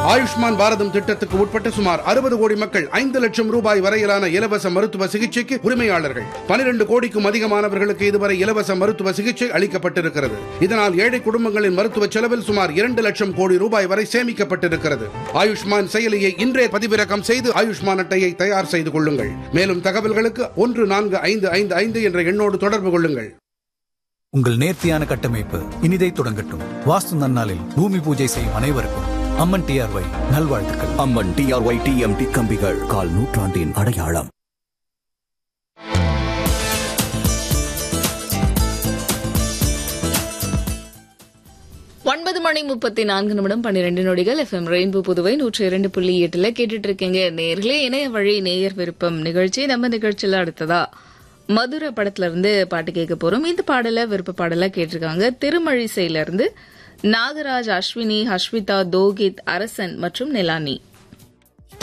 ஆயுஷ்மான் பாரதம் திட்டத்துக்கு உட்பட்ட சுமார் அறுபது கோடி மக்கள் ஐந்து லட்சம் ரூபாய் வரையிலான இலவச மருத்துவ சிகிச்சைக்கு உரிமையாளர்கள் பனிரெண்டு கோடிக்கும் அதிகமானவர்களுக்கு இதுவரை இலவச மருத்துவ சிகிச்சை அளிக்கப்பட்டிருக்கிறது இதனால் ஏழை குடும்பங்களின் மருத்துவ செலவில் சுமார் இரண்டு லட்சம் கோடி ரூபாய் வரை சேமிக்கப்பட்டிருக்கிறது ஆயுஷ்மான் செயலியை இன்றே பதிவிறக்கம் செய்து ஆயுஷ்மான் அட்டையை தயார் செய்து கொள்ளுங்கள் மேலும் தகவல்களுக்கு ஒன்று நான்கு ஐந்து ஐந்து ஐந்து என்ற எண்ணோடு தொடர்பு கொள்ளுங்கள் உங்கள் நேர்த்தியான கட்டமைப்பு இனிதை தொடங்கட்டும் வாஸ்து நன்னாளில் பூமி பூஜை செய்யும் அனைவருக்கும் அம்மன் டிஆர்ஒய் நல்வாழ்த்துக்கள் அம்மன் டிஆர்ஒய் டிஎம்டி கம்பிகள் கால் நூற்றாண்டின் அடையாளம் ஒன்பது மணி முப்பத்தி நான்கு நிமிடம் பன்னிரெண்டு நொடிகள் எஃப்எம் ரெயின்போ புதுவை நூற்றி இரண்டு புள்ளி எட்டுல கேட்டுட்டு இருக்கீங்க நேர்களே இணைய வழி நேயர் விருப்பம் நிகழ்ச்சி நம்ம நிகழ்ச்சியில அடுத்ததா மதுரை படத்துல இருந்து பாட்டு கேட்க போறோம் இந்த பாடல விருப்ப பாடலா கேட்டிருக்காங்க திருமழிசையில இருந்து நாகராஜ் அஸ்வினி ஹஸ்விதா தோகித் அரசன் மற்றும் நிலானி